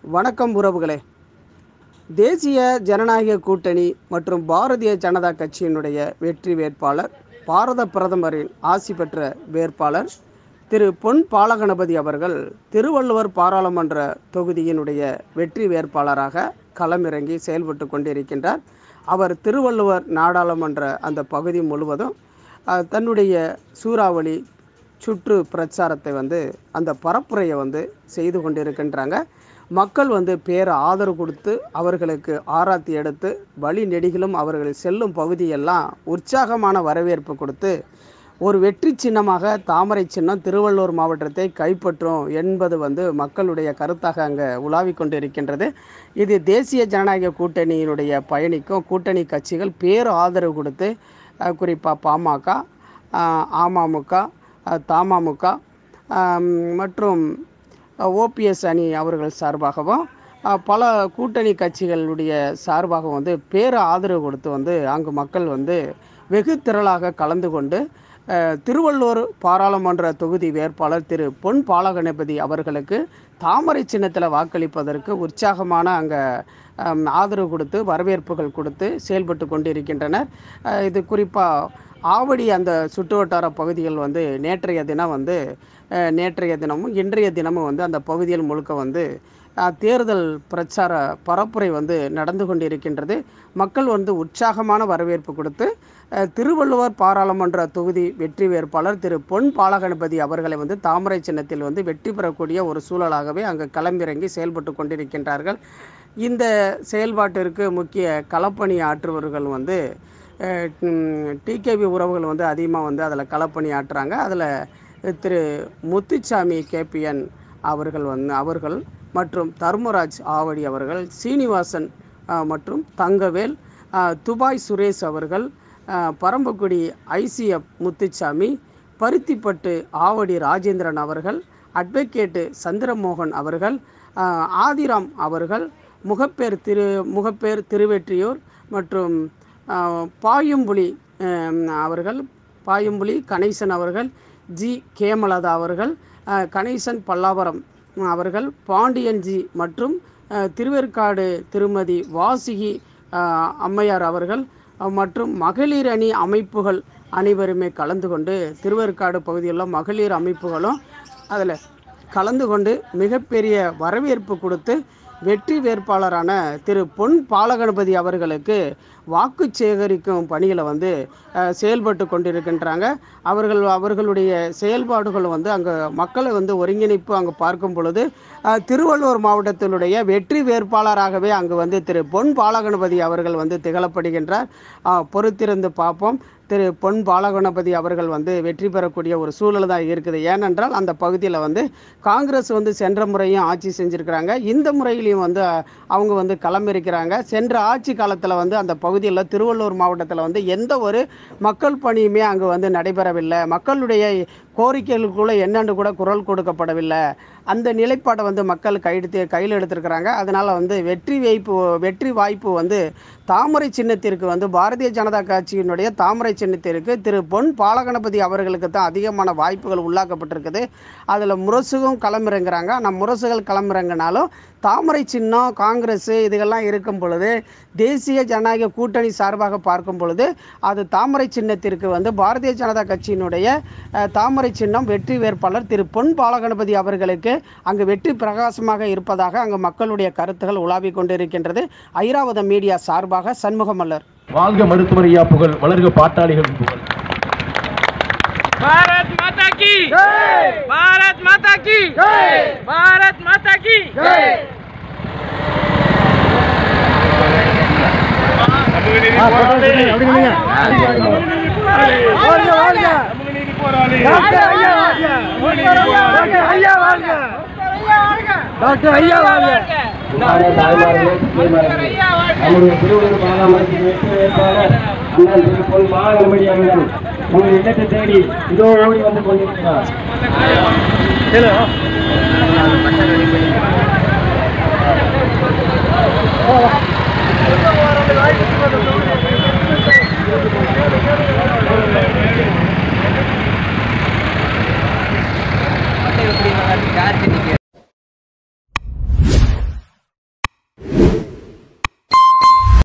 வணக்கம் உறவுகளே தேசிய ஜனநாயக கூட்டணி மற்றும் பாரதிய ஜனதா கட்சியினுடைய வெற்றி வேட்பாளர் பாரத பிரதமரின் ஆசி பெற்ற வேட்பாளர் திரு பொன் பாலகணபதி அவர்கள் திருவள்ளுவர் பாராளுமன்ற தொகுதியினுடைய வெற்றி வேட்பாளராக களமிறங்கி செயல்பட்டு கொண்டிருக்கின்றார் அவர் திருவள்ளுவர் நாடாளுமன்ற அந்த பகுதி முழுவதும் அஹ், தன்னுடைய சூறாவளி சுற்று பிரச்சாரத்தை வந்து அந்த பரப்புரையை வந்து செய்து கொண்டிருக்கின்றாங்க மக்கள் வந்து பேர ஆதரவு கொடுத்து அவர்களுக்கு ஆராத்தி எடுத்து வழி நெடுகிலும் அவர்கள் செல்லும் பகுதியெல்லாம் உற்சாகமான வரவேற்பு கொடுத்து ஒரு வெற்றி சின்னமாக தாமரை சின்னம் திருவள்ளூர் மாவட்டத்தை கைப்பற்றும் என்பது வந்து மக்களுடைய கருத்தாக அங்கே உலாவிக் கொண்டிருக்கின்றது இது தேசிய ஜனநாயக கூட்டணியினுடைய பயணிக்கும் கூட்டணி கட்சிகள் பேர் ஆதரவு கொடுத்து குறிப்பாக பாமக அஹ், அமமுக அஹ், தமமுக ஆம், மற்றும் ஓபிஎஸ் அணி அவர்கள் சார்பாகவும் அஹ், பல கூட்டணி கட்சிகளுடைய சார்பாக வந்து பேர ஆதரவு கொடுத்து வந்து அங்கு மக்கள் வந்து வெகு திரளாக கலந்து கொண்டு அஹ், திருவள்ளூர் பாராளுமன்ற தொகுதி வேட்பாளர் திரு பொன் பாலகணபதி அவர்களுக்கு தாமரை சின்னத்தில் வாக்களிப்பதற்கு உற்சாகமான அங்கே ஆதரவு கொடுத்து வரவேற்புகள் கொடுத்து செயல்பட்டு கொண்டிருக்கின்றனர் அஹ், இது குறிப்பாக ஆவடி அந்த சுற்றுவட்டார பகுதிகள் வந்து நேற்றைய தினம் வந்து அஹ், நேற்றைய தினமும் இன்றைய தினமும் வந்து அந்த பகுதிகள் முழுக்க வந்து அஹ், தேர்தல் பிரச்சார பரப்புரை வந்து நடந்து கொண்டிருக்கின்றது மக்கள் வந்து உற்சாகமான வரவேற்பு கொடுத்து அஹ், திருவள்ளுவர் பாராளுமன்ற தொகுதி வெற்றி வேட்பாளர் திரு பொன் பாலகணபதி அவர்களை வந்து தாமரை சின்னத்தில் வந்து வெற்றி பெறக்கூடிய ஒரு சூழலாகவே அங்கு களமிறங்கி செயல்பட்டு கொண்டிருக்கின்றார்கள் இந்த செயல்பாட்டிற்கு முக்கிய களப்பணி ஆற்றுபவர்கள் வந்து டிகேபி உறவுகள் வந்து அதிகமாக வந்து அதில் களப்பணி ஆற்றுறாங்க அதில் திரு முத்துச்சாமி கேபிஎன் அவர்கள் வந்து அவர்கள் மற்றும் தர்மராஜ் ஆவடி அவர்கள் சீனிவாசன் அஹ், மற்றும் தங்கவேல் அஹ், துபாய் சுரேஷ் அவர்கள் அஹ், பரம்பக்குடி ஐசிஎஃப் முத்துச்சாமி பருத்திப்பட்டு ஆவடி ராஜேந்திரன் அவர்கள் அட்வொகேட்டு சந்திரமோகன் அவர்கள் அஹ், ஆதிராம் அவர்கள் முகப்பேர் திரு முகப்பேர் திருவெற்றியூர் மற்றும் அஹ், பாயும்புலி அஹ், அவர்கள் பாயும்புலி கணேசன் அவர்கள் ஜி கேமலதா அவர்கள் அஹ், கணேசன் பல்லாவரம் அவர்கள் பாண்டியன்ஜி மற்றும் அஹ், திருவேற்காடு திருமதி வாசுகி அஹ், அம்மையார் அவர்கள் அஹ், மற்றும் மகளிர் அணி அமைப்புகள் அனைவருமே கலந்து கொண்டு திருவேற்காடு பகுதியில் மகளிர் அமைப்புகளும் அதில் கலந்து கொண்டு மிகப்பெரிய வரவேற்பு கொடுத்து வெற்றி வேட்பாளரான திரு பொன் பாலகணபதி அவர்களுக்கு வாக்கு சேகரிக்கும் பணிகளை வந்து அஹ், செயல்பட்டு கொண்டிருக்கின்றாங்க அவர்கள் அவர்களுடைய செயல்பாடுகள் வந்து அங்கே மக்களை வந்து ஒருங்கிணைப்பு அங்கே பார்க்கும் பொழுது அஹ், திருவள்ளூர் மாவட்டத்தினுடைய வெற்றி வேட்பாளராகவே அங்கு வந்து திரு பொன் பாலகணபதி அவர்கள் வந்து திகழப்படுகின்றார் அஹ், பொறுத்திருந்து பார்ப்போம் திரு பொன் பாலகணபதி அவர்கள் வந்து வெற்றி பெறக்கூடிய ஒரு சூழல் தான் இருக்குது ஏனென்றால் அந்த பகுதியில் வந்து காங்கிரஸ் வந்து சென்ற முறையும் ஆட்சி செஞ்சுருக்கிறாங்க இந்த முறையிலையும் வந்து அஹ், அவங்க வந்து களமிருக்கிறாங்க சென்ற ஆட்சி காலத்தில் வந்து அந்த பகுதியில் திருவள்ளூர் மாவட்டத்தில் வந்து எந்த ஒரு மக்கள் பணியுமே அங்கு வந்து நடைபெறவில்லை மக்களுடைய கோரிக்கைகளுக்குள்ள என்னென்று கூட குரல் கொடுக்கப்படவில்லை அந்த நிலைப்பாடை வந்து மக்கள் கையெடுத்து கையில் எடுத்திருக்கிறாங்க அதனால் வந்து வெற்றி வாய்ப்பு வெற்றி வாய்ப்பு வந்து தாமரை சின்னத்திற்கு வந்து பாரதிய ஜனதா கட்சியினுடைய தாமரை சின்னத்திற்கு திரு பொன் பாலகணபதி அவர்களுக்கு தான் அதிகமான வாய்ப்புகள் உள்ளாக்கப்பட்டிருக்குது அதில் முரசுகும் களமிறங்குறாங்க ஆனால் முரசுகள் களமிறங்கினாலும் தாமரை சின்னம் காங்கிரஸ் இதுகெல்லாம் இருக்கும் பொழுது தேசிய ஜனநாயக கூட்டணி சார்பாக பார்க்கும் பொழுது அது தாமரை சின்னத்திற்கு வந்து பாரதிய ஜனதா கட்சியினுடைய அஹ், தாமரை சின்னம் வெற்றி வேட்பாளர் திரு பொன் பாலகணபதி அவர்களுக்கு அங்கு வெற்றி பிரகாசமாக இருப்பதாக அங்கு மக்களுடைய கருத்துகள் உலாவிக் கொண்டிருக்கின்றது ஐராவதம் மீடியா சார்பாக சண்முகமல்லர் வாழ்க மருத்துவர் ஐயா புகழ் வளர்க பாட்டாளிகள் புகழ் भारत माता की भारत माता की भारत माता की டாக்டர் ஐயா வாழ்க நம்முடைய திருவள்ளூர் மாநகராட்சி வெற்றி வேட்பாளர் அண்ணன் திரு பொன் மாநகரமணி அவர்கள் உங்கள் இல்லத்தை தேடி இதோ ஓடி வந்து கொண்டிருக்கிறார் எப்படி நல்லா இருக்கு? யார் தெரியும்